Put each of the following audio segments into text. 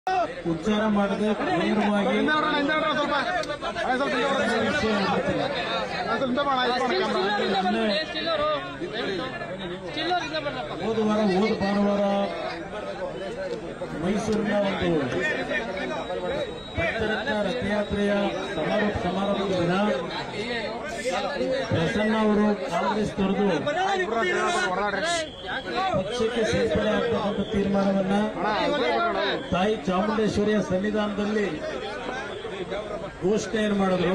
ಉಚ್ಚಾರ ಮಾಡದೆ ನೇರವಾಗಿ ಹಿಂದೆ ಹೊರಡೋಣ, ಹಿಂದೆ ಹೊರಡೋಣ ಸ್ವಲ್ಪ ಆಯ್ತು, ಸ್ವಲ್ಪ ಹಿಂದೆ ಹೊರಡೋಣ. ವಿಷಯ ಹೇಳ್ತೀನಿ. ಆಯ್ತು, ಹಿಂದೆ ಮಾಡೋಣ, ಆಯ್ತು, ಮಾಡೋಣ, ಕ್ಯಾಮ್ರಾ. ಹೋದ ವಾರ ಹೋದ ಭಾನುವಾರ ಮೈಸೂರಿನ ಒಂದು ಪಂಚರತ್ನ ರಥಯಾತ್ರೆಯ ಸಮಾರೋಪ ಸಮಾರಂಭದ ದಿನ ಪ್ರಸನ್ನ ಅವರು ಕಾಂಗ್ರೆಸ್ ತೊರೆದು ಪಕ್ಷಕ್ಕೆ ಸೇರ್ಪಡೆ ಆಗ್ತಕ್ಕಂಥ ತೀರ್ಮಾನವನ್ನ ತಾಯಿ ಚಾಮುಂಡೇಶ್ವರಿಯ ಸನ್ನಿಧಾನದಲ್ಲಿ ಘೋಷಣೆಯನ್ನು ಮಾಡಿದ್ರು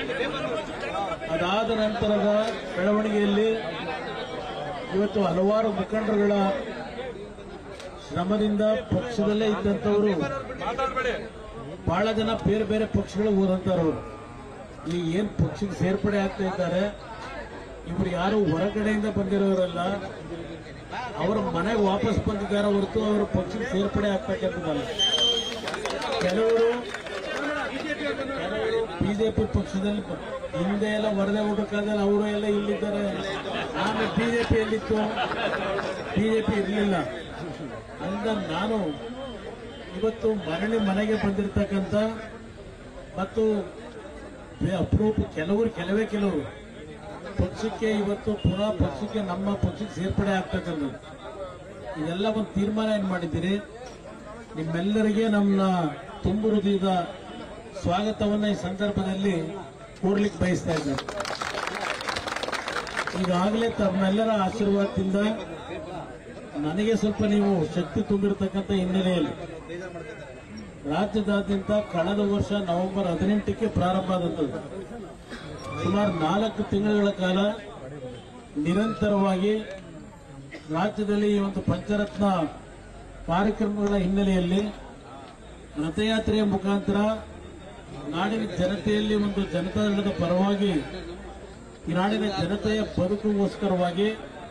ಅದಾದ ನಂತರದ ಬೆಳವಣಿಗೆಯಲ್ಲಿ ಇವತ್ತು ಹಲವಾರು ಮುಖಂಡರುಗಳ ಶ್ರಮದಿಂದ ಪಕ್ಷದಲ್ಲೇ ಇದ್ದಂಥವರು ಬಹಳ ಜನ ಬೇರೆ ಬೇರೆ ಪಕ್ಷಗಳು ಹೋದಂತವ್ರು ಈ ಏನ್ ಪಕ್ಷಕ್ಕೆ ಸೇರ್ಪಡೆ ಆಗ್ತಾ ಇದ್ದಾರೆ ಇವರು ಯಾರು ಹೊರಗಡೆಯಿಂದ ಬಂದಿರೋರಲ್ಲ ಅವರ ಮನೆಗೆ ವಾಪಸ್ ಬಂದಿದ್ದಾರೆ ಹೊರತು ಅವರ ಪಕ್ಷಕ್ಕೆ ಸೇರ್ಪಡೆ ಆಗ್ತಕ್ಕಂಥದ್ದಲ್ಲ ಕೆಲವರು ಕೆಲವರು ಬಿಜೆಪಿ ಪಕ್ಷದಲ್ಲಿ ಬ- ಹಿಂದೆ ಎಲ್ಲ ವರದೆ ಹುಡುಕಾದಲ್ಲಿ ಅವರು ಎಲ್ಲ ಇಲ್ಲಿದ್ದಾರೆ ಆಮೇಲೆ ಬಿಜೆಪಿ ಎಲ್ಲಿತ್ತು ಬಿಜೆಪಿ ಇರಲಿಲ್ಲ ಅಂದ ನಾನು ಇವತ್ತು ಮರಳಿ ಮನೆಗೆ ಬಂದಿರತಕ್ಕಂಥ ಮತ್ತು ಬೆ- ಅಪರೂಪ ಕೆಲವರು ಕೆಲವೇ ಕೆಲವರು ಪಕ್ಷಕ್ಕೆ ಇವತ್ತು ಪುನಃ ಪಕ್ಷಕ್ಕೆ ನಮ್ಮ ಪಕ್ಷಕ್ಕೆ ಸೇರ್ಪಡೆ ಆಗ್ತಕ್ಕಂಥದ್ದು ಇದೆಲ್ಲ ಒಂದು ತೀರ್ಮಾನ ಏನ್ ಮಾಡಿದ್ದೀರಿ ನಿಮ್ಮೆಲ್ಲರಿಗೆ ನಮ್ಮ ತುಂಬು ಹೃದಯದ ಸ್ವಾಗತವನ್ನ ಈ ಸಂದರ್ಭದಲ್ಲಿ ಕೋರ್ಲಿಕ್ಕೆ ಬಯಸ್ತಾ ಇದ್ದಾರೆ ಈಗಾಗಲೇ ತಮ್ಮೆಲ್ಲರ ಆಶೀರ್ವಾದದಿಂದ ನನಗೆ ಸ್ವಲ್ಪ ನೀವು ಶಕ್ತಿ ತುಂಬಿರತಕ್ಕಂಥ ಹಿನ್ನೆಲೆಯಲ್ಲಿ ರಾಜ್ಯದಾದ್ಯಂತ ಕಳೆದ ವರ್ಷ ನವೆಂಬರ್ ಹದಿನೆಂಟಕ್ಕೆ ಪ್ರಾರಂಭ ಆದಂಥದ್ದು ಸುಮಾರು ನಾಲ್ಕು ತಿಂಗಳ ಕಾಲ ನಿರಂತರವಾಗಿ ರಾಜ್ಯದಲ್ಲಿ ಈ ಒಂದು ಪಂಚರತ್ನ ಕಾರ್ಯಕ್ರಮಗಳ ಹಿನ್ನೆಲೆಯಲ್ಲಿ ರಥಯಾತ್ರೆಯ ಮುಖಾಂತರ ನಾಡಿನ ಜನತೆಯಲ್ಲಿ ಒಂದು ಜನತಾದಳದ ಪರವಾಗಿ ಈ ನಾಡಿನ ಜನತೆಯ ಬದುಕಿಗೋಸ್ಕರವಾಗಿ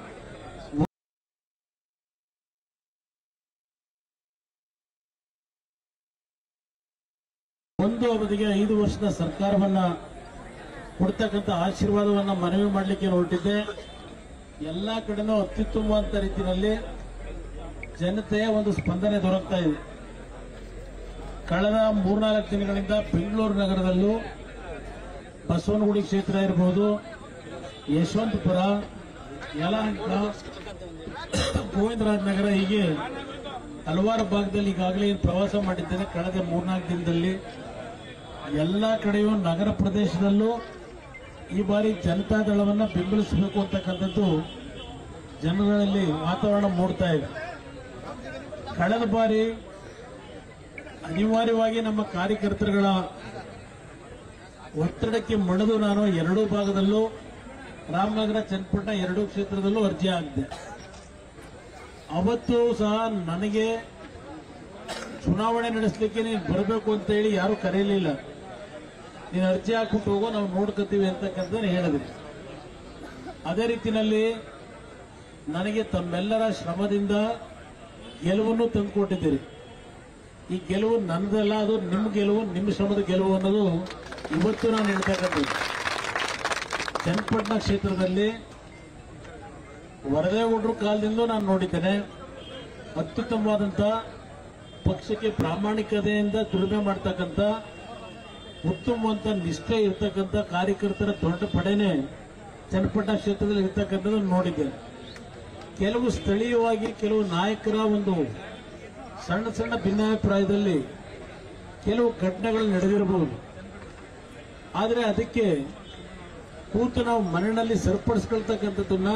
ಒಂದು ಅವಧಿಗೆ ಐದು ವರ್ಷದ ಸರ್ಕಾರವನ್ನ ಕೊಡ್ತಕ್ಕಂಥ ಆಶೀರ್ವಾದವನ್ನ ಮನವಿ ಮಾಡಲಿಕ್ಕೆ ಹೊರಟಿದ್ದೆ ಎಲ್ಲಾ ಕಡೆನೂ ಅತ್ಯುತ್ತಮವಾದ ರೀತಿಯಲ್ಲಿ ಜನತೆಯ ಒಂದು ಸ್ಪಂದನೆ ದೊರಕ್ತಾ ಇದೆ ಕಳೆದ ಮೂರ್ನಾಲ್ಕು ದಿನಗಳಿಂದ ಬೆಂಗಳೂರು ನಗರದಲ್ಲೂ ಬಸವನಗುಡಿ ಕ್ಷೇತ್ರ ಇರಬಹುದು ಯಶವಂತಪುರ ಯಲಹಂಕ ಗೋವಿಂದರಾಜ ನಗರ ಹೀಗೆ ಹಲವಾರು ಭಾಗದಲ್ಲಿ ಈಗಾಗಲೇ ಏನು ಪ್ರವಾಸ ಮಾಡಿದ್ದೇನೆ ಕಳೆದ ಮೂರ್ನಾಲ್ಕು ದಿನದಲ್ಲಿ ಎಲ್ಲ ಕಡೆಯೂ ನಗರ ಪ್ರದೇಶದಲ್ಲೂ ಈ ಬಾರಿ ಜನತಾದಳವನ್ನ ಬೆಂಬಲಿಸಬೇಕು ಅಂತಕ್ಕಂಥದ್ದು ಜನರಲ್ಲಿ ವಾತಾವರಣ ಮೂಡ್ತಾ ಇದೆ ಕಳೆದ ಬಾರಿ ಅನಿವಾರ್ಯವಾಗಿ ನಮ್ಮ ಕಾರ್ಯಕರ್ತರುಗಳ ಒತ್ತಡಕ್ಕೆ ಮಣಿದು ನಾನು ಎರಡೂ ಭಾಗದಲ್ಲೂ ರಾಮನಗರ ಚನ್ನಪಟ್ಟಣ ಎರಡೂ ಕ್ಷೇತ್ರದಲ್ಲೂ ಅರ್ಜಿ ಹಾಕಿದೆ ಅವತ್ತು ಸಹ ನನಗೆ ಚುನಾವಣೆ ನಡೆಸಲಿಕ್ಕೆ ನೀನು ಬರಬೇಕು ಅಂತ ಹೇಳಿ ಯಾರು ಕರೆಯಲಿಲ್ಲ ನೀನು ಅರ್ಜಿ ಹಾಕ್ಬಿಟ್ಟು ಹೋಗೋ ನಾವು ನೋಡ್ಕೊತೀವಿ ಅಂತಕ್ಕಂಥ ಹೇಳಿದ್ರಿ ಅದೇ ರೀತಿಯಲ್ಲಿ ನನಗೆ ತಮ್ಮೆಲ್ಲರ ಶ್ರಮದಿಂದ ಗೆಲುವನ್ನು ತಂದುಕೊಟ್ಟಿದ್ದೀರಿ ಈ ಗೆಲುವು ನನ್ನದಲ್ಲ ಅದು ನಿಮ್ಮ ಗೆಲುವು ನಿಮ್ಮ ಶ್ರಮದ ಗೆಲುವು ಅನ್ನೋದು ಇವತ್ತು ನಾನು ಹೇಳ್ತಕ್ಕಂಥದ್ದು ಚನ್ನಪಟ್ಟಣ ಕ್ಷೇತ್ರದಲ್ಲಿ ವರದೇಗೌಡರ ಕಾಲದಿಂದ ನಾನು ನೋಡಿದ್ದೇನೆ ಅತ್ಯುತ್ತಮವಾದಂಥ ಪಕ್ಷಕ್ಕೆ ಪ್ರಾಮಾಣಿಕತೆಯಿಂದ ದುಡಿಮೆ ಮಾಡ್ತಕ್ಕಂಥ ಉತ್ತಮವಂತ ನಿಷ್ಠೆ ಇರ್ತಕ್ಕಂಥ ಕಾರ್ಯಕರ್ತರ ದೊಡ್ಡ ಪಡೆನೆ ಚನ್ನಪಟ್ಟಣ ಕ್ಷೇತ್ರದಲ್ಲಿ ಇರ್ತಕ್ಕಂಥದ್ದು ನೋಡಿದ್ದೇನೆ ಕೆಲವು ಸ್ಥಳೀಯವಾಗಿ ಕೆಲವು ನಾಯಕರ ಒಂದು ಸಣ್ಣ ಸಣ್ಣ ಭಿನ್ನಾಭಿಪ್ರಾಯದಲ್ಲಿ ಕೆಲವು ಘಟನೆಗಳು ನಡೆದಿರಬಹುದು ಆದರೆ ಅದಕ್ಕೆ ಕೂತು ನಾವು ಮನೆಯಲ್ಲಿ ಸರಿಪಡಿಸ್ಕೊಳ್ತಕ್ಕಂಥದ್ದನ್ನ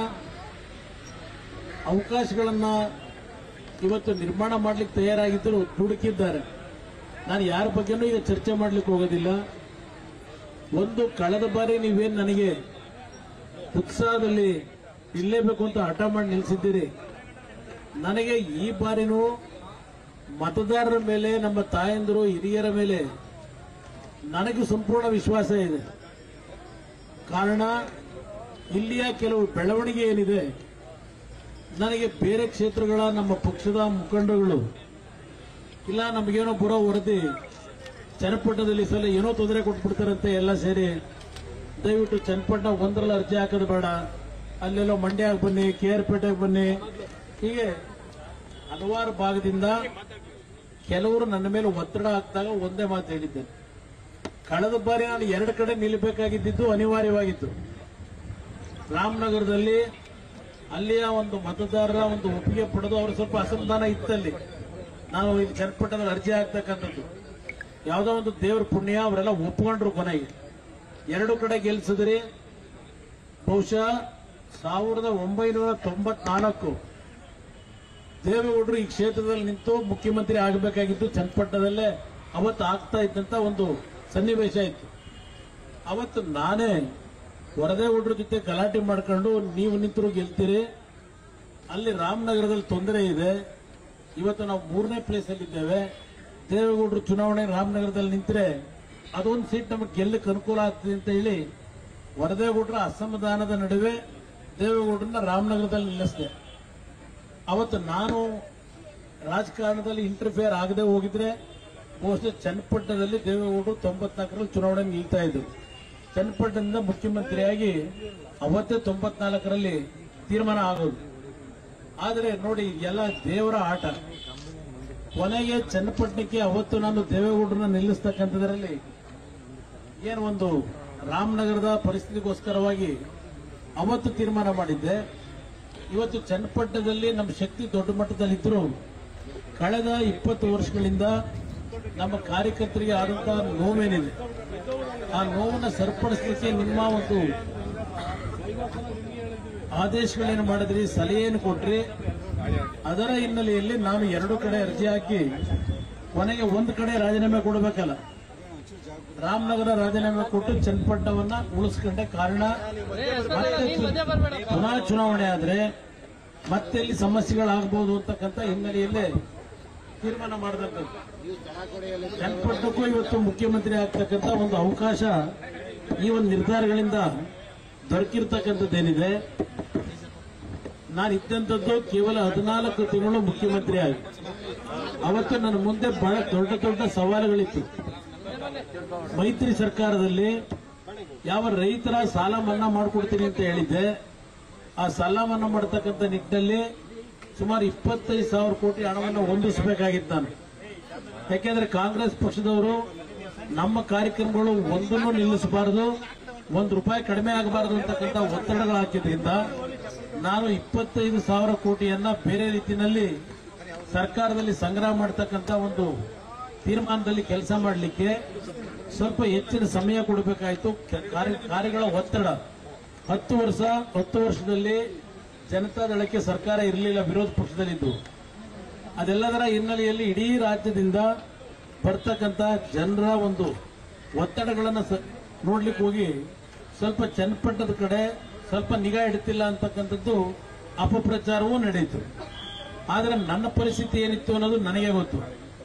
ಅವಕಾಶಗಳನ್ನ ಇವತ್ತು ನಿರ್ಮಾಣ ಮಾಡ್ಲಿಕ್ಕೆ ತಯಾರಾಗಿದ್ದರು ದುಡುಕಿದ್ದಾರೆ ನಾನು ಯಾರ ಬಗ್ಗೆನೂ ಈಗ ಚರ್ಚೆ ಮಾಡ್ಲಿಕ್ಕೆ ಹೋಗೋದಿಲ್ಲ ಒಂದು ಕಳೆದ ಬಾರಿ ನೀವೇನು ನನಗೆ ಉತ್ಸಾಹದಲ್ಲಿ ನಿಲ್ಲೇಬೇಕು ಅಂತ ಹಠ ಮಾಡಿ ನಿಲ್ಲಿಸಿದ್ದೀರಿ ನನಗೆ ಈ ಬಾರಿನೂ ಮತದಾರರ ಮೇಲೆ ನಮ್ಮ ತಾಯಂದಿರು ಹಿರಿಯರ ಮೇಲೆ ನನಗೆ ಸಂಪೂರ್ಣ ವಿಶ್ವಾಸ ಇದೆ ಕಾರಣ ಇಲ್ಲಿಯ ಕೆಲವು ಬೆಳವಣಿಗೆ ಏನಿದೆ ನನಗೆ ಬೇರೆ ಕ್ಷೇತ್ರಗಳ ನಮ್ಮ ಪಕ್ಷದ ಮುಖಂಡರುಗಳು ಇಲ್ಲ ನಮಗೇನೋ ಬರೋ ವರದಿ ಚನ್ನಪಟ್ಟಣದಲ್ಲಿ ಈ ಸಲ ಏನೋ ತೊಂದರೆ ಕೊಟ್ಬಿಡ್ತಾರಂತೆ ಎಲ್ಲ ಸೇರಿ ದಯವಿಟ್ಟು ಚನ್ನಪಟ್ಟಣ ಒಂದರಲ್ಲಿ ಅರ್ಜಿ ಹಾಕೋದು ಬೇಡ ಅಲ್ಲೆಲ್ಲೋ ಮಂಡ್ಯಕ್ಕೆ ಬನ್ನಿ ಕೆ ಆರ್ ಪೇಟೆಗೆ ಬನ್ನಿ ಹೀಗೆ ಹಲವಾರು ಭಾಗದಿಂದ ಕೆಲವರು ನನ್ನ ಮೇಲೆ ಒತ್ತಡ ಹಾಕಿದಾಗ ಒಂದೇ ಮಾತು ಹೇಳಿದ್ದೇನೆ ಕಳೆದ ಬಾರಿ ನಾನು ಎರಡು ಕಡೆ ನಿಲ್ಲಬೇಕಾಗಿದ್ದು ಅನಿವಾರ್ಯವಾಗಿತ್ತು ರಾಮನಗರದಲ್ಲಿ ಅಲ್ಲಿಯ ಒಂದು ಮತದಾರರ ಒಂದು ಒಪ್ಪಿಗೆ ಪಡೆದು ಅವರು ಸ್ವಲ್ಪ ಅಸಮಾಧಾನ ಇತ್ತಲ್ಲಿ ನಾವು ಇಲ್ಲಿ ಚನ್ನಪಟ್ಟಣದಲ್ಲಿ ಅರ್ಜಿ ಹಾಕ್ತಕ್ಕಂಥದ್ದು ಯಾವುದೋ ಒಂದು ದೇವ್ರ ಪುಣ್ಯ ಅವರೆಲ್ಲ ಒಪ್ಕೊಂಡ್ರು ಕೊನೆಗೆ ಎರಡು ಕಡೆ ಗೆಲ್ಸಿದ್ರಿ ಬಹುಶಃ ಸಾವಿರದ ಒಂಬೈನೂರ ತೊಂಬತ್ನಾಲ್ಕು ದೇವೇಗೌಡರು ಈ ಕ್ಷೇತ್ರದಲ್ಲಿ ನಿಂತು ಮುಖ್ಯಮಂತ್ರಿ ಆಗಬೇಕಾಗಿದ್ದು ಚನ್ನಪಟ್ಟಣದಲ್ಲೇ ಅವತ್ತು ಆಗ್ತಾ ಇದ್ದಂತ ಒಂದು ಸನ್ನಿವೇಶ ಇತ್ತು ಅವತ್ತು ನಾನೇ ವರದೇಗೌಡರ ಜೊತೆ ಗಲಾಟೆ ಮಾಡ್ಕೊಂಡು ನೀವು ನಿಂತರು ಗೆಲ್ತೀರಿ ಅಲ್ಲಿ ರಾಮನಗರದಲ್ಲಿ ತೊಂದರೆ ಇದೆ ಇವತ್ತು ನಾವು ಮೂರನೇ ಪ್ಲೇಸ್ ಅಲ್ಲಿ ಇದ್ದೇವೆ ದೇವೇಗೌಡರು ಚುನಾವಣೆ ರಾಮನಗರದಲ್ಲಿ ನಿಂತರೆ ಅದೊಂದು ಸೀಟ್ ನಮಗೆ ಗೆಲ್ಲಕ್ಕೆ ಅನುಕೂಲ ಆಗ್ತದೆ ಅಂತ ಹೇಳಿ ವರದೇಗೌಡರ ಅಸಮಾಧಾನದ ನಡುವೆ ದೇವೇಗೌಡರನ್ನ ರಾಮನಗರದಲ್ಲಿ ನಿಲ್ಲಿಸಿದೆ ಅವತ್ತು ನಾನು ರಾಜಕಾರಣದಲ್ಲಿ ಇಂಟರ್ಫಿಯರ್ ಆಗದೆ ಹೋಗಿದ್ರೆ ಬಹುಶಃ ಚನ್ನಪಟ್ಟಣದಲ್ಲಿ ದೇವೇಗೌಡರು ತೊಂಬತ್ನಾಲ್ಕರಲ್ಲಿ ಚುನಾವಣೆ ನಿಲ್ತಾ ಇದ್ರು ಚನ್ನಪಟ್ಟಣದಿಂದ ಮುಖ್ಯಮಂತ್ರಿಯಾಗಿ ಅವತ್ತೇ ತೊಂಬತ್ನಾಲ್ಕರಲ್ಲಿ ತೀರ್ಮಾನ ಆಗೋದು ಆದರೆ ನೋಡಿ ಎಲ್ಲ ದೇವರ ಆಟ ಕೊನೆಗೆ ಚನ್ನಪಟ್ಟಣಕ್ಕೆ ಅವತ್ತು ನಾನು ದೇವೇಗೌಡರನ್ನ ನಿಲ್ಲಿಸ್ತಕ್ಕಂಥದ್ರಲ್ಲಿ ಏನು ಒಂದು ರಾಮನಗರದ ಪರಿಸ್ಥಿತಿಗೋಸ್ಕರವಾಗಿ ಅವತ್ತು ತೀರ್ಮಾನ ಮಾಡಿದ್ದೆ ಇವತ್ತು ಚನ್ನಪಟ್ಟಣದಲ್ಲಿ ನಮ್ಮ ಶಕ್ತಿ ದೊಡ್ಡ ಮಟ್ಟದಲ್ಲಿದ್ದರೂ ಕಳೆದ ಇಪ್ಪತ್ತು ವರ್ಷಗಳಿಂದ ನಮ್ಮ ಕಾರ್ಯಕರ್ತರಿಗೆ ಆದಂತಹ ನೋವೇನಿದೆ ಆ ನೋವನ್ನು ಸರಿಪಡಿಸಲಿಕ್ಕೆ ನಿಮ್ಮ ಒಂದು ಆದೇಶಗಳೇನು ಮಾಡಿದ್ರಿ ಸಲಹೆಯನ್ನು ಕೊಟ್ರಿ ಅದರ ಹಿನ್ನೆಲೆಯಲ್ಲಿ ನಾನು ಎರಡು ಕಡೆ ಅರ್ಜಿ ಹಾಕಿ ಕೊನೆಗೆ ಒಂದು ಕಡೆ ರಾಜೀನಾಮೆ ಕೊಡಬೇಕಲ್ಲ ರಾಮನಗರ ರಾಜೀನಾಮೆ ಕೊಟ್ಟು ಚನ್ನಪಟ್ಟಣವನ್ನ ಉಳಿಸ್ಕೊಂಡೆ ಕಾರಣ ಮತ್ತೆ ಚು- ಪುನಃ ಚುನಾವಣೆ ಆದ್ರೆ ಮತ್ತೆ ಇಲ್ಲಿ ಸಮಸ್ಯೆಗಳಾಗಬಹುದು ಅಂತಕ್ಕಂಥ ಹಿನ್ನೆಲೆಯಲ್ಲೇ ತೀರ್ಮಾನ ಮಾಡತಕ್ಕಂಥ ಚನ್ನಪಟ್ಟಣಕ್ಕೂ ಇವತ್ತು ಮುಖ್ಯಮಂತ್ರಿ ಆಗ್ತಕ್ಕಂಥ ಒಂದು ಅವಕಾಶ ಈ ಒಂದು ನಿರ್ಧಾರಗಳಿಂದ ದೊರಕಿರ್ತಕ್ಕಂಥದ್ದೇನಿದೆ ನಾನು ಇದ್ದಂಥದ್ದು ಕೇವಲ ಹದಿನಾಲ್ಕು ತಿಂಗಳು ಮುಖ್ಯಮಂತ್ರಿ ಆಗಿ ಅವತ್ತು ನನ್ನ ಮುಂದೆ ಬಹಳ ದೊಡ್ಡ ದೊಡ್ಡ ಸವಾಲುಗಳಿತ್ತು ಮೈತ್ರಿ ಸರ್ಕಾರದಲ್ಲಿ ಯಾವ ರೈತರ ಸಾಲ ಮನ್ನಾ ಮಾಡಿಕೊಡ್ತೀನಿ ಅಂತ ಹೇಳಿದ್ದೆ ಆ ಸಾಲ ಮನ್ನಾ ಮಾಡತಕ್ಕಂಥ ನಿಟ್ಟಿನಲ್ಲಿ ಸುಮಾರು ಇಪ್ಪತ್ತೈದು ಸಾವಿರ ಕೋಟಿ ಹಣವನ್ನು ಹೊಂದಿಸಬೇಕಾಗಿತ್ತು ನಾನು ಯಾಕೆಂದ್ರೆ ಕಾಂಗ್ರೆಸ್ ಪಕ್ಷದವರು ನಮ್ಮ ಕಾರ್ಯಕ್ರಮಗಳು ಒಂದನ್ನು ನಿಲ್ಲಿಸಬಾರದು ಒಂದು ರೂಪಾಯಿ ಕಡಿಮೆ ಆಗಬಾರದು ಅಂತಕ್ಕಂಥ ಒತ್ತಡಗಳು ಹಾಕಿದ್ರಿಂದ ನಾನು ಇಪ್ಪತ್ತೈದು ಸಾವಿರ ಕೋಟಿಯನ್ನ ಬೇರೆ ರೀತಿಯಲ್ಲಿ ಸರ್ಕಾರದಲ್ಲಿ ಸಂಗ್ರಹ ಮಾಡತಕ್ಕಂಥ ಒಂದು ತೀರ್ಮಾನದಲ್ಲಿ ಕೆಲಸ ಮಾಡಲಿಕ್ಕೆ ಸ್ವಲ್ಪ ಹೆಚ್ಚಿನ ಸಮಯ ಕೊಡಬೇಕಾಯಿತು ಕೆ- ಕಾರ್ಯ- ಕಾರ್ಯಗಳ ಒತ್ತಡ ಹತ್ತು ವರ್ಷ ಹತ್ತು ವರ್ಷದಲ್ಲಿ ಜನತಾದಳಕ್ಕೆ ಸರ್ಕಾರ ಇರಲಿಲ್ಲ ವಿರೋಧ ಪಕ್ಷದಲ್ಲಿದ್ದು ಅದೆಲ್ಲದರ ಹಿನ್ನೆಲೆಯಲ್ಲಿ ಇಡೀ ರಾಜ್ಯದಿಂದ ಬರ್ತಕ್ಕಂಥ ಜನರ ಒಂದು ಒತ್ತಡಗಳನ್ನು ಸ- ನೋಡ್ಲಿಕ್ಕೆ ಹೋಗಿ ಸ್ವಲ್ಪ ಚನ್ನಪಟ್ಟಣದ ಕಡೆ ಸ್ವಲ್ಪ ನಿಗಾ ಇಡ್ತಿಲ್ಲ ಅಂತಕ್ಕಂಥದ್ದು ಅಪಪ್ರಚಾರವೂ ನಡೆಯಿತು ಆದರೆ ನನ್ನ ಪರಿಸ್ಥಿತಿ ಏನಿತ್ತು ಅನ್ನೋದು ನನಗೆ ಗೊತ್ತು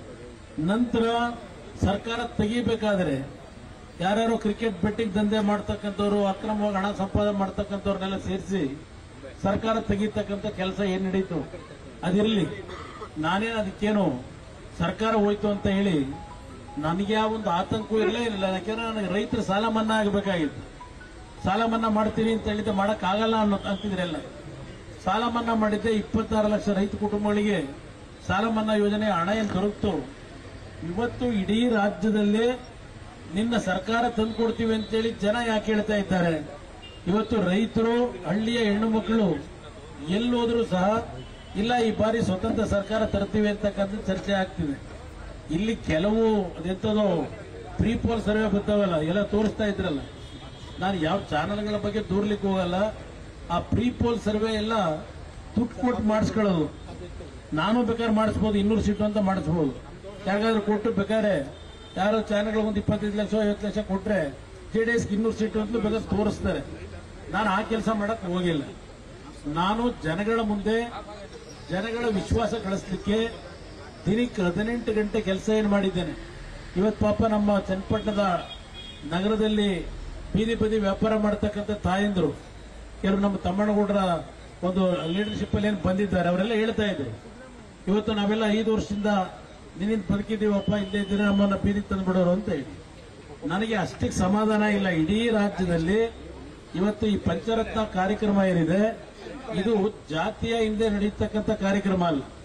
ನಂತರ ಸರ್ಕಾರ ತೆಗಿಬೇಕಾದ್ರೆ ಯಾರ್ಯಾರೋ ಕ್ರಿಕೆಟ್ ಬೆಟ್ಟಿಂಗ್ ದಂಧೆ ಮಾಡ್ತಕ್ಕಂಥವ್ರು ಅಕ್ರಮವಾಗಿ ಹಣ ಸಂಪಾದನೆ ಮಾಡ್ತಕ್ಕಂಥವ್ರನ್ನೆಲ್ಲ ಸೇರಿಸಿ ಸರ್ಕಾರ ತೆಗಿತಕ್ಕಂಥ ಕೆಲಸ ಏನ್ ನಡೀತು ಅದಿರಲಿ ನಾನೇನು ಅದಕ್ಕೇನು ಸರ್ಕಾರ ಹೋಯ್ತು ಅಂತ ಹೇಳಿ ನನಗೆ ಯಾವ ಒಂದು ಆತಂಕವೂ ಇರಲೇ ಇರಲಿಲ್ಲ ಯಾಕೆಂದ್ರೆ ನನಗೆ ರೈತರ ಸಾಲ ಮನ್ನಾ ಆಗಬೇಕಾಗಿತ್ತು ಸಾಲ ಮನ್ನಾ ಮಾಡ್ತೀವಿ ಅಂತ ಹೇಳಿದ್ದೆ ಮಾಡಕ್ ಆಗಲ್ಲ ಅನ್ನೋ ಅಂತಿದ್ರೆಲ್ಲ ಸಾಲ ಮನ್ನಾ ಮಾಡಿದ್ದೆ ಇಪ್ಪತ್ತಾರು ಲಕ್ಷ ರೈತ ಕುಟುಂಬಗಳಿಗೆ ಸಾಲ ಮನ್ನಾ ಯೋಜನೆ ಹಣ ಏನು ದೊರಕ್ತು ಇವತ್ತು ಇಡೀ ರಾಜ್ಯದಲ್ಲಿ ನಿನ್ನ ಸರ್ಕಾರ ತಂದು ಕೊಡ್ತೀವಿ ಅಂತೇಳಿ ಜನ ಯಾಕೆ ಹೇಳ್ತಾ ಇದ್ದಾರೆ ಇವತ್ತು ರೈತರು ಹಳ್ಳಿಯ ಹೆಣ್ಣು ಮಕ್ಕಳು ಎಲ್ಲೋದ್ರೂ ಸಹ ಇಲ್ಲ ಈ ಬಾರಿ ಸ್ವತಂತ್ರ ಸರ್ಕಾರ ತರ್ತೀವಿ ಅಂತಕ್ಕಂಥ ಚರ್ಚೆ ಆಗ್ತಿದೆ ಇಲ್ಲಿ ಕೆಲವು ಅದೆಂತದೋ ಪ್ರೀ ಪೋಲ್ ಸರ್ವೆ ಬರ್ತಾವಲ್ಲ ಎಲ್ಲ ತೋರಿಸ್ತಾ ಇದ್ರಲ್ಲ ನಾನು ಯಾವ ಚಾನೆಲ್ಗಳ ಬಗ್ಗೆ ದೂರ್ಲಿಕ್ಕೆ ಹೋಗಲ್ಲ ಆ ಪ್ರೀ ಪೋಲ್ ಸರ್ವೆ ಎಲ್ಲ ದುಡ್ಡು ಕೊಟ್ಟು ಮಾಡಿಸ್ಕೊಳ್ಳೋದು ನಾನು ಬೇಕಾದ್ರೆ ಮಾಡಿಸ್ಬೋದು ಇನ್ನೂರು ಸೀಟು ಅಂತ ಮಾಡಿಸ್ಬೋದು ಯಾರಿಗಾದ್ರೂ ಕೊಟ್ಟು ಬೇಕಾದ್ರೆ ಯಾರೋ ಚಾನೆಲ್ಗಳು ಒಂದು ಇಪ್ಪತ್ತೈದು ಲಕ್ಷ ಐವತ್ತು ಲಕ್ಷ ಕೊಟ್ರೆ ಜೆ ಡಿ ಎಸ್ಗೆ ಇನ್ನೂರು ಸೀಟು ಅಂತ ಬೇಕಾದ್ರೆ ತೋರಿಸ್ತಾರೆ ನಾನು ಆ ಕೆಲಸ ಮಾಡಕ್ ಹೋಗಿಲ್ಲ ನಾನು ಜನಗಳ ಮುಂದೆ ಜನಗಳ ವಿಶ್ವಾಸ ಗಳಿಸ್ಲಿಕ್ಕೆ ದಿನಕ್ಕೆ ಹದಿನೆಂಟು ಗಂಟೆ ಕೆಲಸ ಏನು ಮಾಡಿದ್ದೇನೆ ಇವತ್ತು ಪಾಪ ನಮ್ಮ ಚನ್ನಪಟ್ಟಣದ ನಗರದಲ್ಲಿ ಬೀದಿ ಬದಿ ವ್ಯಾಪಾರ ಮಾಡ್ತಕ್ಕಂಥ ತಾಯಂದ್ರು ಕೆಲವು ನಮ್ಮ ತಮ್ಮಣ್ಣಗೌಡರ ಒಂದು ಲೀಡರ್ಶಿಪ್ ಅಲ್ಲಿ ಏನು ಬಂದಿದ್ದಾರೆ ಅವರೆಲ್ಲ ಹೇಳ್ತಾ ಇದ್ರು ಇವತ್ತು ನಾವೆಲ್ಲ ಐದು ವರ್ಷದಿಂದ ನಿನ್ನಿಂದ ಬದುಕಿದ್ದೀವಪ್ಪ ಇಲ್ಲೇ ಇದ್ದೀರ ನಮ್ಮನ್ನ ಬೀದಿಗೆ ತಂದ್ಬಿಡೋರು ಅಂತ ಹೇಳಿ ನನಗೆ ಅಷ್ಟಕ್ಕೆ ಸಮಾಧಾನ ಇಲ್ಲ ಇಡೀ ರಾಜ್ಯದಲ್ಲಿ ಇವತ್ತು ಈ ಪಂಚರತ್ನ ಕಾರ್ಯಕ್ರಮ ಏನಿದೆ ಇದು ಜಾತಿಯ ಹಿಂದೆ ನಡೆಯತಕ್ಕಂಥ ಕಾರ್ಯಕ್ರಮ ಅಲ್ಲ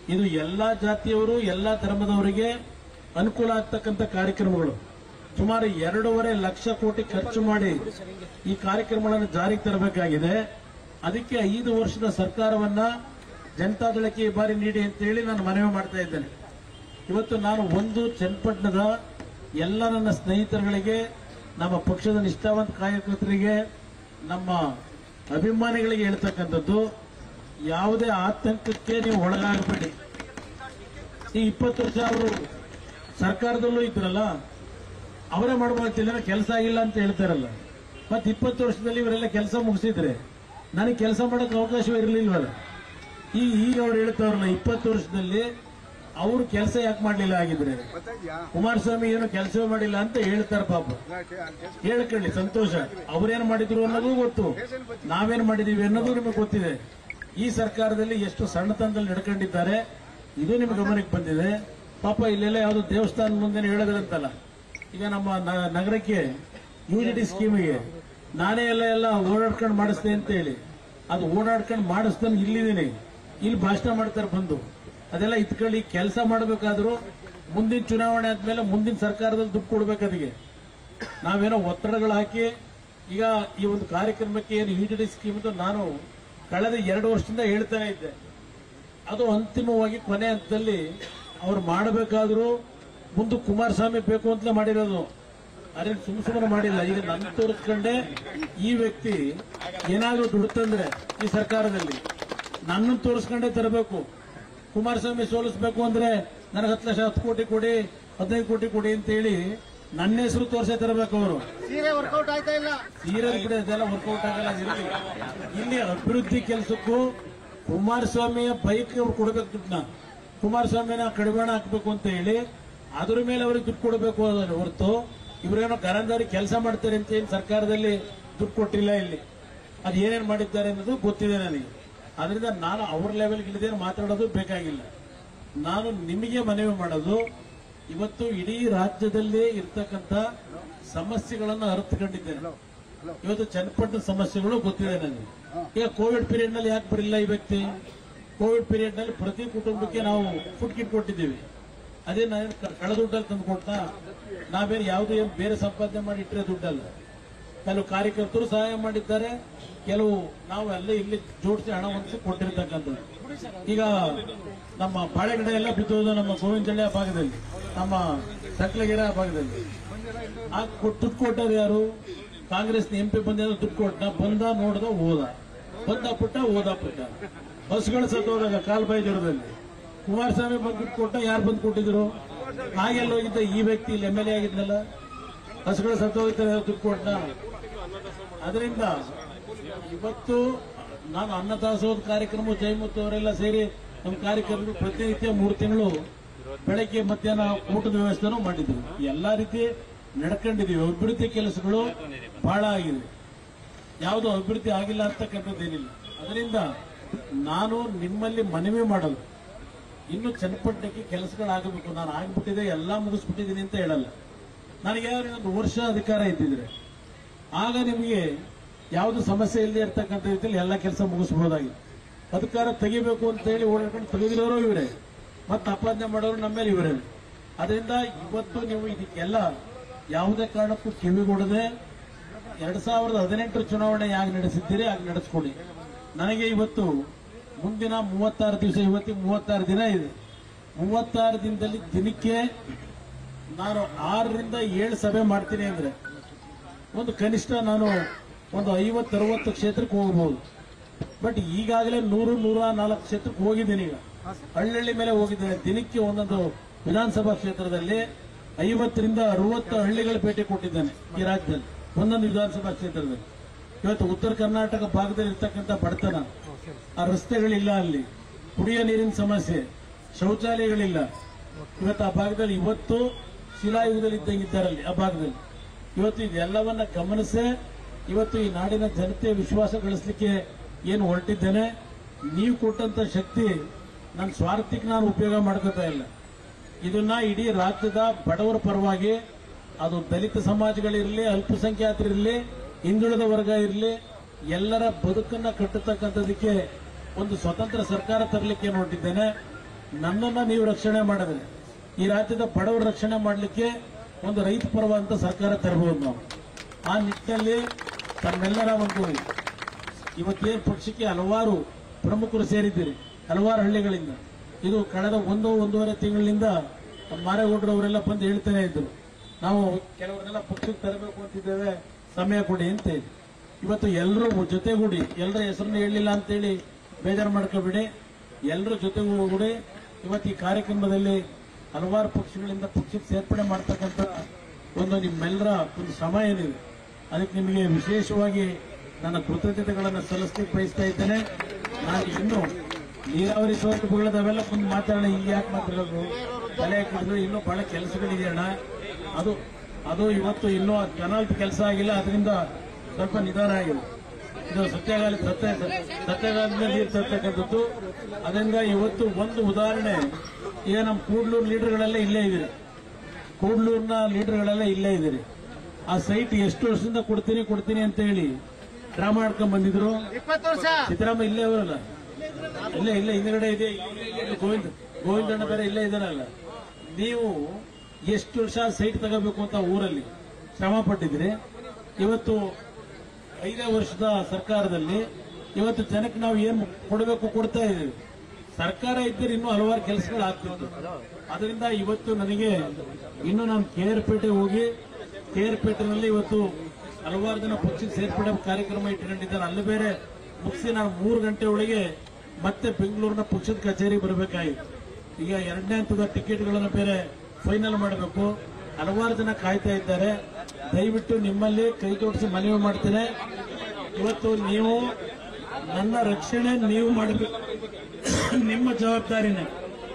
ಇದು ಎಲ್ಲಾ ಜಾತಿಯವರು ಎಲ್ಲಾ ಧರ್ಮದವರಿಗೆ ಅನುಕೂಲ ಆಗ್ತಕ್ಕಂಥ ಕಾರ್ಯಕ್ರಮಗಳು ಸುಮಾರು ಎರಡೂವರೆ ಲಕ್ಷ ಕೋಟಿ ಖರ್ಚು ಮಾಡಿ ಈ ಕಾರ್ಯಕ್ರಮಗಳನ್ನು ಜಾರಿಗೆ ತರಬೇಕಾಗಿದೆ ಅದಕ್ಕೆ ಐದು ವರ್ಷದ ಸರ್ಕಾರವನ್ನ ಜನತಾದಳಕ್ಕೆ ಈ ಬಾರಿ ನೀಡಿ ಅಂತೇಳಿ ನಾನು ಮನವಿ ಮಾಡ್ತಾ ಇದ್ದೇನೆ ಇವತ್ತು ನಾನು ಒಂದು ಚನ್ನಪಟ್ಟಣದ ಎಲ್ಲ ನನ್ನ ಸ್ನೇಹಿತರುಗಳಿಗೆ ನಮ್ಮ ಪಕ್ಷದ ನಿಷ್ಠಾವಂತ ಕಾರ್ಯಕರ್ತರಿಗೆ ನಮ್ಮ ಅಭಿಮಾನಿಗಳಿಗೆ ಹೇಳ್ತಕ್ಕಂಥದ್ದು ಯಾವುದೇ ಆತಂಕಕ್ಕೆ ನೀವು ಒಳಗಾಗಬೇಡಿ ಈ ಇಪ್ಪತ್ತು ವರ್ಷ ಅವರು ಸರ್ಕಾರದಲ್ಲೂ ಇದ್ರಲ್ಲ ಅವರೇ ಮಾಡ್ಬೋದಿಲ್ಲ ಕೆಲಸ ಆಗಿಲ್ಲ ಅಂತ ಹೇಳ್ತಾರಲ್ಲ ಮತ್ತೆ ಇಪ್ಪತ್ತು ವರ್ಷದಲ್ಲಿ ಇವರೆಲ್ಲ ಕೆಲಸ ಮುಗಿಸಿದ್ರೆ ನನಗೆ ಕೆಲಸ ಮಾಡೋಕೆ ಅವಕಾಶವೇ ಇರಲಿಲ್ವಲ್ಲ ಈ ಈಗ ಅವ್ರು ಹೇಳ್ತಾವ್ರಲ್ಲ ಇಪ್ಪತ್ತು ವರ್ಷದಲ್ಲಿ ಅವರು ಕೆಲಸ ಯಾಕೆ ಮಾಡ್ಲಿಲ್ಲ ಆಗಿದ್ರೆ ಕುಮಾರಸ್ವಾಮಿ ಏನು ಕೆಲಸವೇ ಮಾಡಿಲ್ಲ ಅಂತ ಹೇಳ್ತಾರೆ ಪಾಪ ಹೇಳ್ಕೊಳ್ಳಿ ಸಂತೋಷ ಅವ್ರೇನ್ ಮಾಡಿದ್ರು ಅನ್ನೋದು ಗೊತ್ತು ನಾವೇನ್ ಮಾಡಿದೀವಿ ಅನ್ನೋದು ನಿಮಗೆ ಗೊತ್ತಿದೆ ಈ ಸರ್ಕಾರದಲ್ಲಿ ಎಷ್ಟು ಸಣ್ಣತನದಲ್ಲಿ ನಡ್ಕೊಂಡಿದ್ದಾರೆ ಇದು ನಿಮ್ಗೆ ಗಮನಕ್ಕೆ ಬಂದಿದೆ ಪಾಪ ಇಲ್ಲೆಲ್ಲ ಯಾವ್ದು ದೇವಸ್ಥಾನ ಮುಂದೆ ಹೇಳೋದಂತಲ್ಲ ಈಗ ನಮ್ಮ ನ- ನಗರಕ್ಕೆ ಯುಜಿಟಿ ಸ್ಕೀಮಿಗೆ ನಾನೇ ಎಲ್ಲ ಎಲ್ಲ ಓಡಾಡ್ಕೊಂಡು ಮಾಡಿಸ್ದೆ ಅಂತ ಹೇಳಿ ಅದು ಓಡಾಡ್ಕೊಂಡು ಮಾಡಿಸ್ತಾನೆ ಇಲ್ಲಿದ್ದೀನಿ ಇಲ್ಲಿ ಭಾಷಣ ಮಾಡ್ತಾರೆ ಬಂದು ಅದೆಲ್ಲ ಇತ್ಕೊಳ್ಳಿ ಕೆಲಸ ಮಾಡಬೇಕಾದ್ರೂ ಮುಂದಿನ ಚುನಾವಣೆ ಆದ್ಮೇಲೆ ಮುಂದಿನ ಸರ್ಕಾರದಲ್ಲಿ ದುಡ್ಡು ಕೊಡ್ಬೇಕು ಅದಕ್ಕೆ ನಾವೇನೋ ಒತ್ತಡಗಳು ಹಾಕಿ ಈಗ ಈ ಒಂದು ಕಾರ್ಯಕ್ರಮಕ್ಕೆ ಏನು ಯುಜಿಡಿ ಸ್ಕೀಮ್ ಅಂತ ನಾನು ಕಳೆದ ಎರಡು ವರ್ಷದಿಂದ ಹೇಳ್ತಾನೆ ಇದ್ದೆ ಅದು ಅಂತಿಮವಾಗಿ ಕೊನೆ ಹಂತದಲ್ಲಿ ಅವ್ರು ಮಾಡಬೇಕಾದ್ರೂ ಮುಂದೆ ಕುಮಾರಸ್ವಾಮಿ ಬೇಕು ಅಂತಲೇ ಮಾಡಿರೋದು ಅದೇ ಸುಮ್ ಸುಮ್ಮನೆ ಮಾಡಿಲ್ಲ ಈಗ ನನ್ನ ತೋರಿಸ್ಕೊಂಡೆ ಈ ವ್ಯಕ್ತಿ ಏನಾದ್ರೂ ದುಡ್ಡು ತಂದ್ರೆ ಈ ಸರ್ಕಾರದಲ್ಲಿ ನನ್ನನ್ನು ತೋರಿಸ್ಕೊಂಡೇ ತರಬೇಕು ಕುಮಾರಸ್ವಾಮಿ ಸೋಲಿಸ್ಬೇಕು ಅಂದ್ರೆ ನನಗೆ ಹತ್ತು ಲಕ್ಷ ಹತ್ತು ಕೋಟಿ ಕೊಡಿ ಹದಿನೈದು ಕೋಟಿ ಕೊಡಿ ಅಂತ ಹೇಳಿ ನನ್ನ ಹೆಸರು ತೋರಿಸೇ ತರಬೇಕು ಅವರು ಸೀರೆ ವರ್ಕೌಟ್ ಆಯ್ತಾ ಇಲ್ಲ ಸೀರಿಯಲ್ ಕೂಡ ಇದೆಲ್ಲ ವರ್ಕೌಟ್ ಆಗಲ್ಲ ಇರ್ಲಿ. ಇಲ್ಲಿ ಅಭಿವೃದ್ಧಿ ಕೆಲಸಕ್ಕೂ ಕುಮಾರಸ್ವಾಮಿಯ ಬೈಕ್ ಅವ್ರು ಕೊಡಬೇಕು ದುಡ್ಡನ್ನ ಕುಮಾರಸ್ವಾಮಿನ ಕಡಿವಾಣ ಹಾಕ್ಬೇಕು ಅಂತ ಹೇಳಿ ಅದ್ರ ಮೇಲೆ ಅವ್ರಿಗೆ ದುಡ್ಡು ಕೊಡಬೇಕು ಅದನ್ನ ಹೊರತು ಇವರೇನೋ ಗರಂದಾರಿ ಕೆಲಸ ಮಾಡ್ತಾರೆ ಅಂತ ಏನು ಸರ್ಕಾರದಲ್ಲಿ ದುಡ್ಡು ಕೊಟ್ಟಿಲ್ಲ ಇಲ್ಲಿ ಅದು ಏನೇನು ಮಾಡಿದ್ದಾರೆ ಅನ್ನೋದು ಗೊತ್ತಿದೆ ನನಗೆ ಅದರಿಂದ ನಾನು ಅವ್ರ ಲೆವೆಲ್ಗೆ ಇಳಿದೇ ಮಾತಾಡೋದು ಬೇಕಾಗಿಲ್ಲ ನಾನು ನಿಮಗೆ ಮನವಿ ಮಾಡೋದು ಇವತ್ತು ಇಡೀ ರಾಜ್ಯದಲ್ಲಿ ಇರ್ತಕ್ಕಂಥ ಸಮಸ್ಯೆಗಳನ್ನು ಅರ್ಥಕೊಂಡಿದ್ದೇನೆ ಇವತ್ತು ಚನ್ನಪಟ್ಟಣ ಸಮಸ್ಯೆಗಳು ಗೊತ್ತಿದೆ ನನಗೆ ಈಗ ಕೋವಿಡ್ ಪೀರಿಯಡ್ ನಲ್ಲಿ ಯಾಕೆ ಬರಲಿಲ್ಲ ಈ ವ್ಯಕ್ತಿ ಕೋವಿಡ್ ಪೀರಿಯಡ್ ನಲ್ಲಿ ಪ್ರತಿ ಕುಟುಂಬಕ್ಕೆ ನಾವು ಫುಡ್ ಕಿಟ್ ಕೊಟ್ಟಿದ್ದೀವಿ ಅದೇ ನಾನು ಕಳೆದ ದುಡ್ಡಲ್ಲಿ ತಂದು ಕೊಡ್ತಾ ನಾವೇನು ಯಾವುದೇ ಏನು ಬೇರೆ ಸಂಪಾದನೆ ಮಾಡಿ ಇಟ್ಟರೆ ದುಡ್ಡಲ್ಲ ಕೆಲವು ಕಾರ್ಯಕರ್ತರು ಸಹಾಯ ಮಾಡಿದ್ದಾರೆ ಕೆಲವು ನಾವು ಎಲ್ಲ ಇಲ್ಲಿ ಜೋಡಿಸಿ ಹಣ ಹೊಂದಿಸಿ ಕೊಟ್ಟಿರ್ತಕ್ಕಂಥದ್ದು ಈಗ ನಮ್ಮ ಬಾಳೆಗಿಡ ಎಲ್ಲ ಬಿದ್ದೋದು ನಮ್ಮ ಗೋವಿಂದಳ್ಳಿ ಭಾಗದಲ್ಲಿ ನಮ್ಮ ಸಕ್ಲಗಿರ ಭಾಗದಲ್ಲಿ ಆ ಕೊಟ್ಟು ದುಡ್ಡು ಕೊಟ್ಟರು ಯಾರು ಕಾಂಗ್ರೆಸ್ ಎಂ ಪಿ ಬಂದ ದುಡ್ಡು ಕೊಟ್ಟ ಬಂದ ನೋಡ್ದ ಹೋದ ಬಂದ ಪುಟ್ಟ ಹೋದ ಪುಟ್ಟ ಬಸ್ಗಳು ಸತ್ತೋದಾಗ ಕಾಲ್ಬಾಯಿ ಜ್ವರದಲ್ಲಿ ಕುಮಾರಸ್ವಾಮಿ ಬಂದು ದುಡ್ಡು ಕೊಟ್ಟ ಯಾರು ಬಂದು ಕೊಟ್ಟಿದ್ರು ಹಾಗೆಲ್ಲ ಹೋಗಿದ್ದ ಈ ವ್ಯಕ್ತಿ ಇಲ್ಲಿ ಎಂ ಎಲ್ ಎ ಆಗಿದ್ನಲ್ಲ ಬಸ್ಗಳು ಸತ್ತೋಗ್ತಾರೆ ದುಡ್ಡು ಕೊಟ್ಟ ಅದರಿಂದ ಇವತ್ತು ನಾನು ಅನ್ನದಾಸೋಹ ಕಾರ್ಯಕ್ರಮ ಜಯಮುತ್ತು ಅವರೆಲ್ಲ ಸೇರಿ ನಮ್ಮ ಕಾರ್ಯಕ್ರಮಗಳು ಪ್ರತಿನಿತ್ಯ ಮೂರು ತಿಂಗಳು ಬೆಳಗ್ಗೆ ಮಧ್ಯಾಹ್ನ ಊಟದ ವ್ಯವಸ್ಥೆನೂ ಮಾಡಿದ್ವಿ ಎಲ್ಲಾ ರೀತಿ ನಡ್ಕೊಂಡಿದೀವಿ ಅಭಿವೃದ್ಧಿ ಕೆಲಸಗಳು ಬಹಳ ಆಗಿದೆ ಯಾವುದು ಅಭಿವೃದ್ಧಿ ಆಗಿಲ್ಲ ಅಂತಕ್ಕಂಥದ್ದೇನಿಲ್ಲ ಅದರಿಂದ ನಾನು ನಿಮ್ಮಲ್ಲಿ ಮನವಿ ಮಾಡಲು ಇನ್ನು ಚನ್ನಪಟ್ಟಣಕ್ಕೆ ಕೆಲಸಗಳಾಗಬೇಕು ನಾನು ಆಗ್ಬಿಟ್ಟಿದೆ ಎಲ್ಲ ಮುಗಿಸ್ಬಿಟ್ಟಿದ್ದೀನಿ ಅಂತ ಹೇಳಲ್ಲ ನನಗೆ ಒಂದು ವರ್ಷ ಅಧಿಕಾರ ಇದ್ದಿದ್ರೆ ಆಗ ನಿಮಗೆ ಯಾವುದು ಸಮಸ್ಯೆ ಇಲ್ಲದೆ ಇರ್ತಕ್ಕಂಥ ರೀತಿಯಲ್ಲಿ ಎಲ್ಲ ಕೆಲಸ ಮುಗಿಸಬಹುದಾಗಿದೆ ಅಧಿಕಾರ ತೆಗಿಬೇಕು ಅಂತ ಹೇಳಿ ಓಡಾಡ್ಕೊಂಡು ತೆಗೆದಿರೋರು ಇವರೇ ಮತ್ತೆ ಅಪಾದನೆ ಮಾಡೋರು ನಮ್ಮ ಮೇಲೆ ಇವರೇ ಅದರಿಂದ ಇವತ್ತು ನೀವು ಇದಕ್ಕೆಲ್ಲ ಯಾವುದೇ ಕಾರಣಕ್ಕೂ ಕಿವಿಗೊಡದೆ ಎರಡ್ ಸಾವಿರದ ಹದಿನೆಂಟರ ಚುನಾವಣೆ ಯಾಕೆ ನಡೆಸಿದ್ದೀರಿ ಆಗ ನಡೆಸ್ಕೊಡಿ ನನಗೆ ಇವತ್ತು ಮುಂದಿನ ಮೂವತ್ತಾರು ದಿವಸ ಇವತ್ತಿಗೆ ಮೂವತ್ತಾರು ದಿನ ಇದೆ ಮೂವತ್ತಾರು ದಿನದಲ್ಲಿ ದಿನಕ್ಕೆ ನಾನು ಆರರಿಂದ ಏಳು ಸಭೆ ಮಾಡ್ತೀನಿ ಅಂದ್ರೆ ಒಂದು ಕನಿಷ್ಠ ನಾನು ಒಂದು ಐವತ್ತು ಅರವತ್ತು ಕ್ಷೇತ್ರಕ್ಕೆ ಹೋಗಬಹುದು ಬಟ್ ಈಗಾಗಲೇ ನೂರು ನೂರ ನಾಲ್ಕು ಕ್ಷೇತ್ರಕ್ಕೆ ಹೋಗಿದ್ದೀನಿ ಈಗ ಹಳ್ಳಿ ಮೇಲೆ ಹೋಗಿದ್ದೇನೆ ದಿನಕ್ಕೆ ಒಂದೊಂದು ವಿಧಾನಸಭಾ ಕ್ಷೇತ್ರದಲ್ಲಿ ಐವತ್ತರಿಂದ ಅರವತ್ತು ಹಳ್ಳಿಗಳ ಭೇಟಿ ಕೊಟ್ಟಿದ್ದೇನೆ ಈ ರಾಜ್ಯದಲ್ಲಿ ಒಂದೊಂದು ವಿಧಾನಸಭಾ ಕ್ಷೇತ್ರದಲ್ಲಿ ಇವತ್ತು ಉತ್ತರ ಕರ್ನಾಟಕ ಭಾಗದಲ್ಲಿ ಇರ್ತಕ್ಕಂಥ ಬಡತನ ಆ ರಸ್ತೆಗಳಿಲ್ಲ ಅಲ್ಲಿ ಕುಡಿಯೋ ನೀರಿನ ಸಮಸ್ಯೆ ಶೌಚಾಲಯಗಳಿಲ್ಲ ಇವತ್ತು ಆ ಭಾಗದಲ್ಲಿ ಇವತ್ತು ಶಿಲಾಯುಗದಲ್ಲಿ ಇದ್ದಂಗೆ ಇದ್ದಾರಲ್ಲಿ ಆ ಭಾಗದಲ್ಲಿ ಇವತ್ತು ಇದೆಲ್ಲವನ್ನ ಗಮನಿಸೇ ಇವತ್ತು ಈ ನಾಡಿನ ಜನತೆ ವಿಶ್ವಾಸ ಗಳಿಸಲಿಕ್ಕೆ ಏನು ಹೊರಟಿದ್ದೇನೆ ನೀವು ಕೊಟ್ಟಂತ ಶಕ್ತಿ ನನ್ನ ಸ್ವಾರ್ಥಕ್ಕೆ ನಾನು ಉಪಯೋಗ ಮಾಡ್ಕೋತಾ ಇಲ್ಲ ಇದನ್ನ ಇಡೀ ರಾಜ್ಯದ ಬಡವರ ಪರವಾಗಿ ಅದು ದಲಿತ ಸಮಾಜಗಳಿರಲಿ ಅಲ್ಪಸಂಖ್ಯಾತರಿರಲಿ ಹಿಂದುಳಿದ ವರ್ಗ ಇರಲಿ ಎಲ್ಲರ ಬದುಕನ್ನ ಕಟ್ಟತಕ್ಕಂಥದಕ್ಕೆ ಒಂದು ಸ್ವತಂತ್ರ ಸರ್ಕಾರ ತರಲಿಕ್ಕೆ ಹೊರಟಿದ್ದೇನೆ ನನ್ನನ್ನ ನೀವು ರಕ್ಷಣೆ ಮಾಡಿದ್ರೆ ಈ ರಾಜ್ಯದ ಬಡವರ ರಕ್ಷಣೆ ಮಾಡಲಿಕ್ಕೆ ಒಂದು ರೈತ ಪರ್ವ ಅಂತ ಸರ್ಕಾರ ತರಬಹುದು ನಾವು ಆ ನಿಟ್ಟಿನಲ್ಲಿ ತಮ್ಮೆಲ್ಲರ ಒಂದು ಇವತ್ತೇನು ಪಕ್ಷಕ್ಕೆ ಹಲವಾರು ಪ್ರಮುಖರು ಸೇರಿದ್ದೀರಿ ಹಲವಾರು ಹಳ್ಳಿಗಳಿಂದ ಇದು ಕಳೆದ ಒಂದು ಒಂದೂವರೆ ತಿಂಗಳಿಂದ ಮಾರೇಗೌಡರವರೆಲ್ಲ ಬಂದು ಹೇಳ್ತಾನೆ ಇದ್ರು ನಾವು ಕೆಲವರೆಲ್ಲ ಪಕ್ಷಕ್ಕೆ ತರಬೇಕು ಅಂತಿದ್ದೇವೆ ಸಮಯ ಕೊಡಿ ಅಂತ ಹೇಳಿ ಇವತ್ತು ಎಲ್ಲರೂ ಜೊತೆಗೂಡಿ ಎಲ್ಲರ ಹೆಸರನ್ನು ಹೇಳಲಿಲ್ಲ ಅಂತೇಳಿ ಬೇಜಾರು ಮಾಡ್ಕೋಬೇಡಿ ಎಲ್ಲರ ಜೊತೆಗೂಡಿ ಇವತ್ತು ಈ ಕಾರ್ಯಕ್ರಮದಲ್ಲಿ ಹಲವಾರು ಪಕ್ಷಗಳಿಂದ ಪಕ್ಷಕ್ಕೆ ಸೇರ್ಪಡೆ ಮಾಡ್ತಕ್ಕಂಥ ಒಂದು ನಿಮ್ಮೆಲ್ಲರ ಒಂದು ಶ್ರಮ ಏನಿದೆ ಅದಕ್ಕೆ ನಿಮಗೆ ವಿಶೇಷವಾಗಿ ನನ್ನ ಕೃತಜ್ಞತೆಗಳನ್ನು ಸಲ್ಲಿಸಲಿಕ್ಕೆ ಬಯಸ್ತಾ ಇದ್ದೇನೆ ನಾನು ಇನ್ನು ನೀರಾವರಿ ಸೌಲಭ್ಯಗಳದ್ದು ಅವೆಲ್ಲ ಮುಂದೆ ಮಾತಾಡೋಣ ಈಗ ಯಾಕೆ ಮಾತಾಡೋದು ತಲೆ ಹಾಕಿದ್ರು ಇನ್ನೂ ಬಹಳ ಕೆಲಸಗಳಿದೆ ಅಣ್ಣ ಅದು ಅದು ಇವತ್ತು ಇನ್ನೂ ಕೆನಾಲ್ ಕೆಲಸ ಆಗಿಲ್ಲ ಅದರಿಂದ ಸ್ವಲ್ಪ ನಿಧಾನ ಆಗಿದೆ ಇದು ಸತ್ಯಗಾಲ ಸತ್ಯ ಸತ್ಯಗಾಲದಿಂದ ನೀರು ತರ್ತಕ್ಕಂಥದ್ದು ಅದರಿಂದ ಇವತ್ತು ಒಂದು ಉದಾಹರಣೆ ಈಗ ನಮ್ಮ ಕೂಡ್ಲೂರು ಲೀಡರ್ಗಳೆಲ್ಲ ಇಲ್ಲೇ ಇದ್ದೀರಿ ಕೂಡ್ಲೂರಿನ ಲೀಡರ್ಗಳೆಲ್ಲ ಇಲ್ಲೇ ಇದ್ದೀರಿ ಆ ಸೈಟ್ ಎಷ್ಟು ವರ್ಷದಿಂದ ಕೊಡ್ತೀನಿ ಕೊಡ್ತೀನಿ ಅಂತ ಹೇಳಿ ಡ್ರಾಮಾ ಆಡ್ಕೊಂಡ್ ಬಂದಿದ್ರು ಇಪ್ಪತ್ತು ವರ್ಷ ಸಿದ್ದರಾಮ ಇಲ್ಲೇ ಅವರಲ್ಲ ಇಲ್ಲೇ ಇಲ್ಲೇ ಹಿಂದ್ಗಡೆ ಇದೆ ಇಲ್ಲಿ ಗೋವಿಂದ ಗೋವಿಂದಣ್ಣ ಬೇರೆ ಇಲ್ಲೇ ಇದ್ದಾರಲ್ಲ ನೀವು ಎಷ್ಟು ವರ್ಷ ಸೈಟ್ ತಗೋಬೇಕು ಅಂತ ಊರಲ್ಲಿ ಶ್ರಮ ಪಟ್ಟಿದ್ರಿ ಇವತ್ತು ಐದೇ ವರ್ಷದ ಸರ್ಕಾರದಲ್ಲಿ ಇವತ್ತು ಜನಕ್ಕೆ ನಾವು ಏನ್ ಕೊಡಬೇಕು ಕೊಡ್ತಾ ಇದ್ದೀವಿ ಸರ್ಕಾರ ಇದ್ದರೆ ಇನ್ನೂ ಹಲವಾರು ಕೆಲಸಗಳು ಆಗ್ತಿತ್ತು ಅದರಿಂದ ಇವತ್ತು ನನಗೆ ಇನ್ನು ನಾನು ಕೇರ್ಪೇಟೆ ಹೋಗಿ ಕೇರ್ಪೇಟೆನಲ್ಲಿ ಇವತ್ತು ಹಲವಾರು ಜನ ಪಕ್ಷಕ್ಕೆ ಸೇರ್ಪಡೆ ಕಾರ್ಯಕ್ರಮ ಇಟ್ಕೊಂಡಿದ್ದಾರೆ ಅಲ್ಲಿ ಬೇರೆ ಮುಗಿಸಿ ನಾನು ಮೂರು ಗಂಟೆ ಒಳಗೆ ಮತ್ತೆ ಬೆಂಗಳೂರಿನ ಪಕ್ಷದ ಕಚೇರಿ ಬರಬೇಕಾಗಿತ್ತು ಈಗ ಎರಡನೇ ಹಂತದ ಟಿಕೆಟ್ಗಳನ್ನು ಬೇರೆ ಫೈನಲ್ ಮಾಡಬೇಕು ಹಲವಾರು ಜನ ಕಾಯ್ತಾ ಇದ್ದಾರೆ ದಯವಿಟ್ಟು ನಿಮ್ಮಲ್ಲಿ ಕೈ ಜೋಡಿಸಿ ಮನವಿ ಮಾಡ್ತೇನೆ ಇವತ್ತು ನೀವು ನನ್ನ ರಕ್ಷಣೆ ನೀವು ಮಾಡಬೇಕು ನಿಮ್ಮ ಜವಾಬ್ದಾರಿನೇ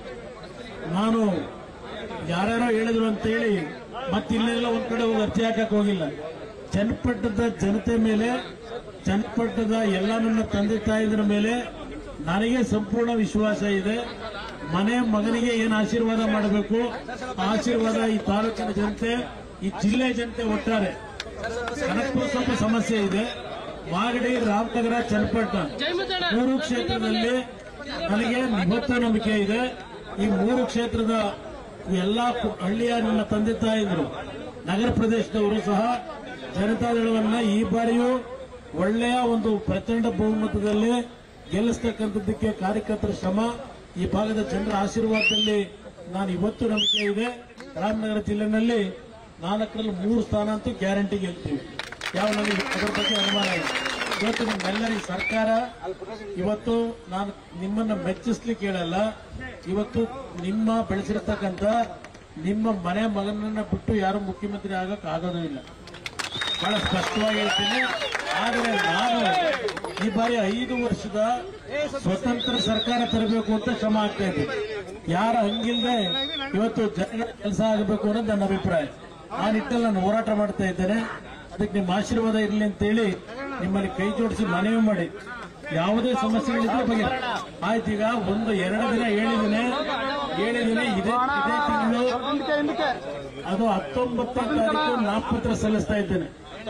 ನಾನು ಯಾರ್ಯಾರೋ ಹೇಳಿದ್ರು ಅಂತ ಹೇಳಿ ಮತ್ತೆ ಇಲ್ಲೆಲ್ಲ ಒಂದ್ ಕಡೆ ಹೋಗಿ ಅರ್ಜಿ ಹಾಕಕ್ ಹೋಗಿಲ್ಲ ಚನ್ನಪಟ್ಟಣದ ಜನತೆ ಮೇಲೆ ಚನ್ನಪಟ್ಟಣದ ಎಲ್ಲ ನನ್ನ ತಂದೆ ತಾಯಿದ್ರ ಮೇಲೆ ನನಗೆ ಸಂಪೂರ್ಣ ವಿಶ್ವಾಸ ಇದೆ ಮನೆ ಮಗನಿಗೆ ಏನು ಆಶೀರ್ವಾದ ಮಾಡಬೇಕು ಆ ಆಶೀರ್ವಾದ ಈ ತಾಲೂಕಿನ ಜನತೆ ಈ ಜಿಲ್ಲೆ ಜನತೆ ಒಟ್ಟಾರೆ ಕನಕಪುರ ಸ್ವಲ್ಪ ಸಮಸ್ಯೆ ಇದೆ ಮಾಗಡಿ ರಾಮನಗರ ಚನ್ನಪಟ್ಟಣ ಮೂರು ಕ್ಷೇತ್ರದಲ್ಲಿ ನನಗೆ ಇವತ್ತು ನಂಬಿಕೆ ಇದೆ ಈ ಮೂರು ಕ್ಷೇತ್ರದ ಎಲ್ಲಾ ಕು- ಹಳ್ಳಿಯ ನನ್ನ ತಂದೆ ತಾಯಿದ್ರು ನಗರ ಪ್ರದೇಶದವರು ಸಹ ಜನತಾದಳವನ್ನ ಈ ಬಾರಿಯೂ ಒಳ್ಳೆಯ ಒಂದು ಪ್ರಚಂಡ ಬಹುಮತದಲ್ಲಿ ಗೆಲ್ಲಿಸ್ತಕ್ಕಂಥದ್ದಕ್ಕೆ ಕಾರ್ಯಕರ್ತರ ಶ್ರಮ ಈ ಭಾಗದ ಜನರ ಆಶೀರ್ವಾದದಲ್ಲಿ ನಾನು ಇವತ್ತು ನಂಬಿಕೆ ಇದೆ ರಾಮನಗರ ಜಿಲ್ಲೆನಲ್ಲಿ ನಾಲ್ಕರಲ್ಲಿ ಮೂರು ಸ್ಥಾನ ಅಂತೂ ಗ್ಯಾರಂಟಿ ಗೆಲ್ತೀವಿ ಯಾವ ನನಗೆ ಅದರ ಬಗ್ಗೆ ಅನುಮಾನ ಇಲ್ಲ ಇವತ್ತು ನಿಮ್ಮೆಲ್ಲರಿಗೆ ಸರ್ಕಾರ ಇವತ್ತು ನಾನು ನಿಮ್ಮನ್ನ ಮೆಚ್ಚಿಸ್ಲಿಕ್ಕೆ ಹೇಳಲ್ಲ ಇವತ್ತು ನಿಮ್ಮ ಬೆಳೆಸಿರ್ತಕ್ಕಂಥ ನಿಮ್ಮ ಮನೆ ಮಗನನ್ನ ಬಿಟ್ಟು ಯಾರು ಮುಖ್ಯಮಂತ್ರಿ ಆಗಕ್ ಆಗೋದೂ ಇಲ್ಲ ಬಹಳ ಸ್ಪಷ್ಟವಾಗಿ ಹೇಳ್ತೀನಿ ಆದರೆ ನಾನು ಈ ಬಾರಿ ಐದು ವರ್ಷದ ಸ್ವತಂತ್ರ ಸರ್ಕಾರ ತರಬೇಕು ಅಂತ ಶ್ರಮ ಆಗ್ತಾ ಇದ್ದೀನಿ ಯಾರ ಹಂಗಿಲ್ದೆ ಇವತ್ತು ಜನಗಳ ಕೆಲಸ ಆಗಬೇಕು ಅನ್ನೋದು ನನ್ನ ಅಭಿಪ್ರಾಯ ಆ ನಿಟ್ಟಲ್ಲಿ ನಾನು ಹೋರಾಟ ಮಾಡ್ತಾ ಇದ್ದೇನೆ ಅದಕ್ಕೆ ನಿಮ್ಮ ಆಶೀರ್ವಾದ ಇರಲಿ ಅಂತೇಳಿ ನಿಮ್ಮಲ್ಲಿ ಕೈ ಜೋಡಿಸಿ ಮನವಿ ಮಾಡಿ ಯಾವುದೇ ಸಮಸ್ಯೆಗಳಿದ್ರೆ ಬಗ್ಗೆ ಆಯ್ತು ಈಗ ಒಂದು ಎರಡು ದಿನ ಹೇಳಿದ್ದೀನಿ ಹೇಳಿದ್ದೀನಿ ಇದೇ ಇದೇ ತಿಂಗಳು ಹಿಂದಕ್ಕೆ ಹಿಂದಕ್ಕೆ ಅದು ಹತ್ತೊಂಬತ್ತನೇ ತಾರೀಕು ನಾಮಪತ್ರ ಸಲ್ಲಿಸ್ತಾ ಇದ್ದೇನೆ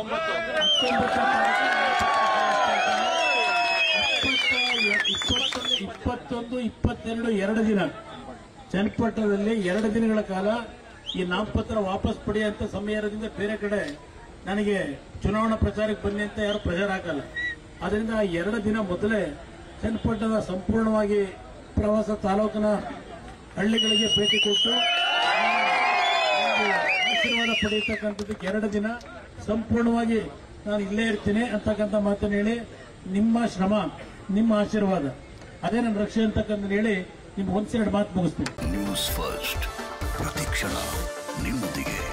ಹತ್ತೊಂಬತ್ತನೇ ತಾರೀಕು ಇಪ್ಪತ್ತ- ಇಪ್ಪತ್ತೊಂದು ಇಪ್ಪತ್ತೆರಡು ಎರಡು ದಿನ ಚನ್ನಪಟ್ಟಣದಲ್ಲಿ ಎರಡು ದಿನಗಳ ಕಾಲ ಈ ನಾಮಪತ್ರ ವಾಪಸ್ ಪಡೆಯುವಂತ ಸಮಯದಿಂದ ಬೇರೆ ಕಡೆ ನನಗೆ ಚುನಾವಣಾ ಪ್ರಚಾರಕ್ಕೆ ಬನ್ನಿ ಅಂತ ಯಾರು ಪ್ರೆಷರ್ ಹಾಕಲ್ಲ ಅದರಿಂದ ಆ ಎರಡು ದಿನ ಮೊದಲೇ ಚನ್ನಪಟ್ಟಣದ ಸಂಪೂರ್ಣವಾಗಿ ಪ್ರವಾಸ ತಾಲೂಕಿನ ಹಳ್ಳಿಗಳಿಗೆ ಭೇಟಿ ಕೊಟ್ಟು ಒಂದು ಆಶೀರ್ವಾದ ಪಡೆಯತಕ್ಕಂಥದ್ದಕ್ಕೆ ಎರಡು ದಿನ ಸಂಪೂರ್ಣವಾಗಿ ನಾನು ಇಲ್ಲೇ ಇರ್ತೀನಿ ಅಂತಕ್ಕಂಥ ಮಾತನ್ನು ಹೇಳಿ ನಿಮ್ಮ ಶ್ರಮ ನಿಮ್ಮ ಆಶೀರ್ವಾದ ಅದೇ ನನ್ನ ರಕ್ಷೆ ಅಂತಕ್ಕಂಥ ಹೇಳಿ ನಿಮ್ಗೆ ಒಂದ್ಸೆರಡು ಮಾತು ಮುಗಿಸ್ತೀನಿ ನ್ಯೂಸ್ ಫಸ್ಟ್ ಪ್ರತಿಕ್ಷಣ ನಿಮ್ಮೊಂದಿಗೆ